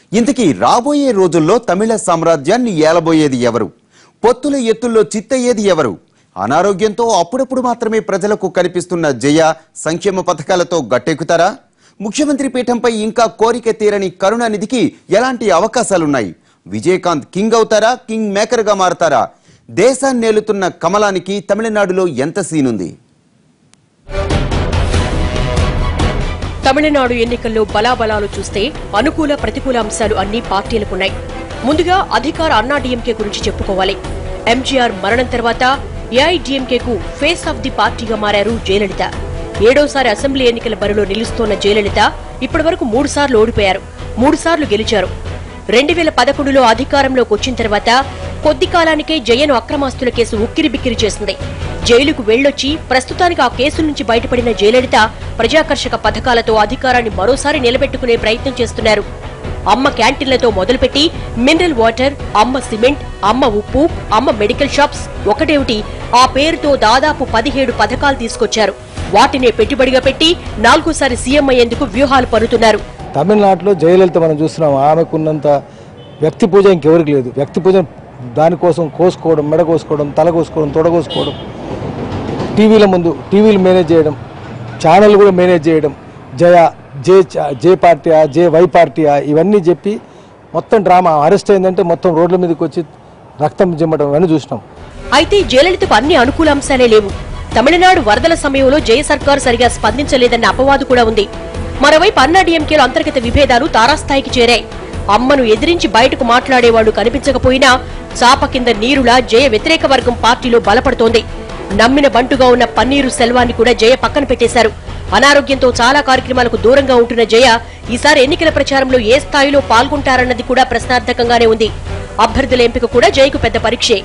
ఇంతకీ రాబోయే రోజుల్లో తమిళ సామ్రాజ్యాన్ని ఏలబోయేది ఎవరు పొత్తుల ఎత్తుల్లో చిత్తయ్యేది ఎవరు అనారోగ్యంతో అప్పుడప్పుడు మాత్రమే ప్రజలకు కనిపిస్తున్న జయ సంక్షేమ పథకాలతో గట్టెక్కుతారా ముఖ్యమంత్రి పీఠంపై ఇంకా కోరిక తీరని కరుణానిధికి ఎలాంటి అవకాశాలున్నాయి విజయకాంత్ కింగ్ అవుతారా కింగ్ మేకర్గా మారతారా దేశాన్ని నేలుతున్న కమలానికి తమిళనాడులో ఎంత సీనుంది తమిళనాడు ఎన్నికల్లో బలాబలాలు చూస్తే అనుకూల ప్రతికూల అంశాలు అన్ని పార్టీలకున్నాయి ముందుగా అధికార అన్నా డీఎంకే గురించి చెప్పుకోవాలి ఎంజీఆర్ మరణం తర్వాత ఏఐడీఎంకేకు ఫేస్ ఆఫ్ ది పార్టీగా మారారు జయలలిత ఏడోసారి అసెంబ్లీ ఎన్నికల బరిలో నిలుస్తోన్న జయలలిత ఇప్పటివరకు మూడు సార్లు ఓడిపోయారు మూడు సార్లు గెలిచారు రెండు వేల పదకొండులో అధికారంలోకి వచ్చిన తర్వాత కొద్ది కాలానికే జయను అక్రమాస్తుల కేసు ఉక్కిరిబిక్కిరి చేసింది జైలుకు వెళ్లొచ్చి ప్రస్తుతానికి ఆ కేసు నుంచి బయటపడిన జయలలిత ప్రజాకర్షక పథకాలతో అధికారాన్ని మరోసారి నిలబెట్టుకునే ప్రయత్నం చేస్తున్నారు అమ్మ క్యాంటీన్లతో మొదలుపెట్టి మినరల్ వాటర్ అమ్మ సిమెంట్ అమ్మ ఉప్పు అమ్మ మెడికల్ షాప్స్ ఒకటేమిటి ఆ పేరుతో దాదాపు పదిహేడు పథకాలు తీసుకొచ్చారు వాటినే పెట్టుబడిగా పెట్టి నాలుగోసారి సీఎం అయ్యేందుకు వ్యూహాలు పన్నుతున్నారు తమిళనాడులో జయలలిత మనం చూస్తున్నాం ఆమెకున్నంత వ్యక్తి పూజ ఇంకెవరికి లేదు వ్యక్తి పూజ దానికోసం కోసుకోవడం మెడ కోసుకోవడం తల కోసుకోవడం తొడ కోసుకోవడం టీవీల ముందు టీవీలు మేనేజ్ చేయడం ఛానల్ కూడా మేనేజ్ చేయడం జయ జే చ- జే పార్టీయా జే వై పార్టీయా ఇవన్నీ చెప్పి మొత్తం డ్రామా అరెస్ట్ అయిందంటే మొత్తం రోడ్ల మీదకి వచ్చి రక్తం జిమ్మడం ఇవన్నీ చూసినాం అయితే జయలలితకు అన్ని అనుకూల అంశాలే లేవు తమిళనాడు వరదల సమయంలో జయ సర్కార్ సరిగా స్పందించలేదన్న అపవాదు కూడా ఉంది మరోవైపు అన్నా డీఎంకేలో అంతర్గత విభేదాలు తారాస్థాయికి చేరాయి అమ్మను ఎదిరించి బయటకు మాట్లాడేవాళ్లు కనిపించకపోయినా చాప కింద నీరులా జయ వ్యతిరేక వర్గం పార్టీలో బలపడుతోంది నమ్మిన బంటుగా ఉన్న పన్నీరు సెల్వాన్ని కూడా జయ పక్కన పెట్టేశారు అనారోగ్యంతో చాలా కార్యక్రమాలకు దూరంగా ఉంటున్న జయ ఈసారి ఎన్నికల ప్రచారంలో ఏ స్థాయిలో పాల్గొంటారన్నది కూడా ప్రశ్నార్థకంగానే ఉంది అభ్యర్థుల ఎంపిక కూడా జయకు పెద్ద పరీక్షే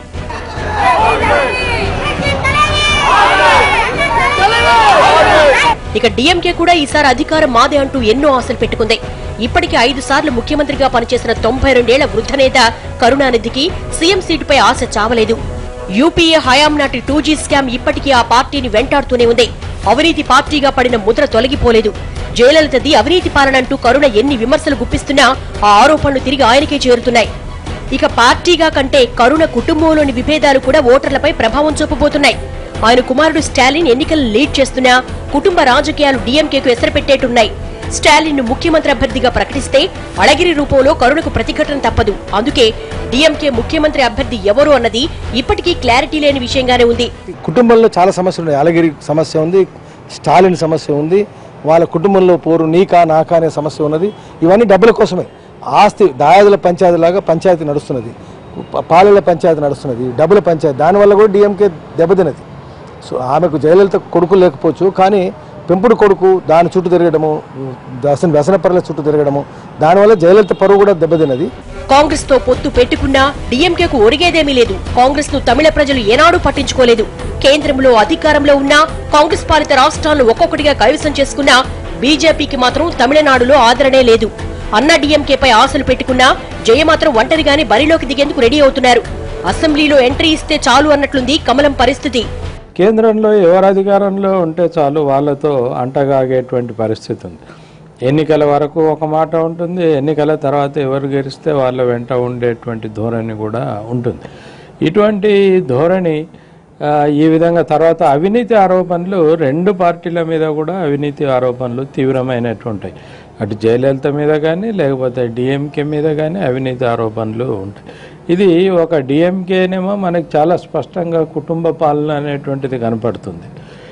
ఇక డీఎంకే కూడా ఈసారి అధికారం మాదే అంటూ ఎన్నో ఆశలు పెట్టుకుంది ఇప్పటికే ఐదు సార్లు ముఖ్యమంత్రిగా పనిచేసిన తొంభై రెండేళ్ల వృద్ధ నేత కరుణానిధికి సీఎం సీటుపై ఆశ చావలేదు యూపీఏ హయాం నాటి టూ జీ స్కామ్ ఇప్పటికీ ఆ పార్టీని వెంటాడుతూనే ఉంది అవినీతి పార్టీగా పడిన ముద్ర తొలగిపోలేదు జయలలితది అవినీతి పాలనంటూ కరుణ ఎన్ని విమర్శలు గుప్పిస్తున్నా ఆ ఆరోపణలు తిరిగి ఆయనకే చేరుతున్నాయి ఇక పార్టీగా కంటే కరుణ కుటుంబంలోని విభేదాలు కూడా ఓటర్లపై ప్రభావం చూపబోతున్నాయి ఆయన కుమారుడు స్టాలిన్ ఎన్నికలను లీడ్ చేస్తున్నా కుటుంబ రాజకీయాలు డీఎంకేకు ఎసరపెట్టేట్టున్నాయి స్టాలిన్ ను ముఖ్యమంత్రి అభ్యర్థిగా ప్రకటిస్తే అళగిరి రూపంలో కరుణకు ప్రతిఘటన తప్పదు అందుకే డీఎంకే ముఖ్యమంత్రి అభ్యర్థి ఎవరు అన్నది ఇప్పటికీ క్లారిటీ లేని విషయంగానే ఉంది కుటుంబంలో చాలా సమస్యలు ఉన్నాయి అలగిరి సమస్య ఉంది స్టాలిన్ సమస్య ఉంది వాళ్ళ కుటుంబంలో పోరు నీకా నాకా అనే సమస్య ఉన్నది ఇవన్నీ డబ్బుల కోసమే ఆస్తి దాయాదుల పంచాయతీ లాగా పంచాయతీ నడుస్తున్నది ప- పాలెల పంచాయతీ నడుస్తున్నది డబ్బుల పంచాయతీ దానివల్ల కూడా డిఎంకే దెబ్బతినది సో ఆమెకు జయలలిత కొడుకు లేకపోవచ్చు కానీ పెంపుడు కొడుకు దాని చుట్టూ తిరగడము వ్యసన వ్యసన పరుల చుట్టూ తిరగడము దానివల్ల జయలలిత పరువు కూడా దెబ్బతిన్నది కాంగ్రెస్ తో పొత్తు పెట్టుకున్నా డీఎంకేకు ఒరిగేదేమీ లేదు కాంగ్రెస్ ను తమిళ ప్రజలు ఏనాడూ పట్టించుకోలేదు కేంద్రంలో అధికారంలో ఉన్నా కాంగ్రెస్ పాలిత రాష్ట్రాలను ఒక్కొక్కటిగా కైవసం చేసుకున్నా బీజేపీకి మాత్రం తమిళనాడులో ఆదరణే లేదు అన్నా డీఎంకేపై ఆశలు పెట్టుకున్నా జయ మాత్రం ఒంటరిగానే బరిలోకి దిగేందుకు రెడీ అవుతున్నారు అసెంబ్లీలో ఎంట్రీ ఇస్తే చాలు అన్నట్లుంది కమలం పరిస్థితి కేంద్రంలో ఎవరు అధికారంలో ఉంటే చాలు వాళ్ళతో అంటగాగేటువంటి పరిస్థితి ఉంది ఎన్నికల వరకు ఒక మాట ఉంటుంది ఎన్నికల తర్వాత ఎవరు గెలిస్తే వాళ్ళ వెంట ఉండేటువంటి ధోరణి కూడా ఉంటుంది ఇటువంటి ధోరణి ఆ, ఈ విధంగా తర్వాత అవినీతి ఆరోపణలు రెండు పార్టీల మీద కూడా అవినీతి ఆరోపణలు తీవ్రమైనటువంటాయి అటు జయలలిత మీద కానీ లేకపోతే డిఎంకే మీద కానీ అవినీతి ఆరోపణలు ఉంటాయి ఇది ఒక డిఎంకేనేమో మనకి చాలా స్పష్టంగా కుటుంబ పాలన అనేటువంటిది కనపడుతుంది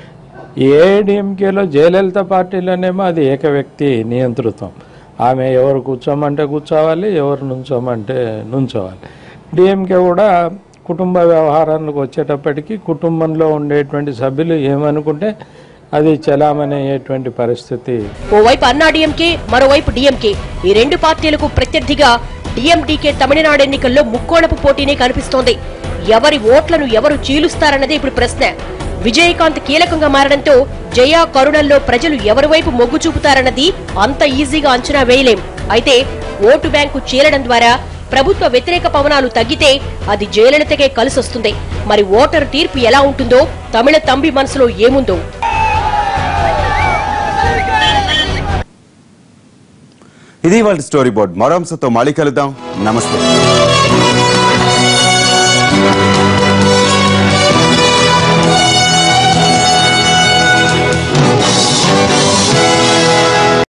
ఏడిఎంకేలో జయలలిత పార్టీలోనేమో అది ఏక వ్యక్తి నియంతృత్వం ఆమె ఎవరు కూర్చోమంటే కూర్చోవాలి ఎవరు నుంచోమంటే నుంచోవాలి డిఎంకే కూడా కుటుంబ వ్యవహారాలకు వచ్చేటప్పటికి కుటుంబంలో ఉండేటువంటి సభ్యులు ఏమనుకుంటే అది చలామణయ్యేటువంటి పరిస్థితి ఓవైపు అన్నా డీఎంకే మరోవైపు డీఎంకే ఈ రెండు పార్టీలకు ప్రత్యర్థిగా డీఎండీకే తమిళనాడు ఎన్నికల్లో ముక్కోణపు పోటీనే కనిపిస్తోంది ఎవరి ఓట్లను ఎవరు చీలుస్తారన్నదే ఇప్పుడు ప్రశ్న విజయకాంత్ కీలకంగా మారడంతో జయ కరుణల్లో ప్రజలు ఎవరి వైపు మొగ్గు చూపుతారన్నది అంత ఈజీగా అంచనా వేయలేం అయితే ఓటు బ్యాంకు చీలడం ద్వారా ప్రభుత్వ వ్యతిరేక పవనాలు తగ్గితే అది జయలలితకే కలిసొస్తుంది మరి ఓటరు తీర్పు ఎలా ఉంటుందో తమిళ తంబి మనసులో ఏముందో ఇది వాళ్ళ స్టోరీ బోర్డ్ మరో అంశంతో మళ్ళీ కలుద్దాం నమస్తే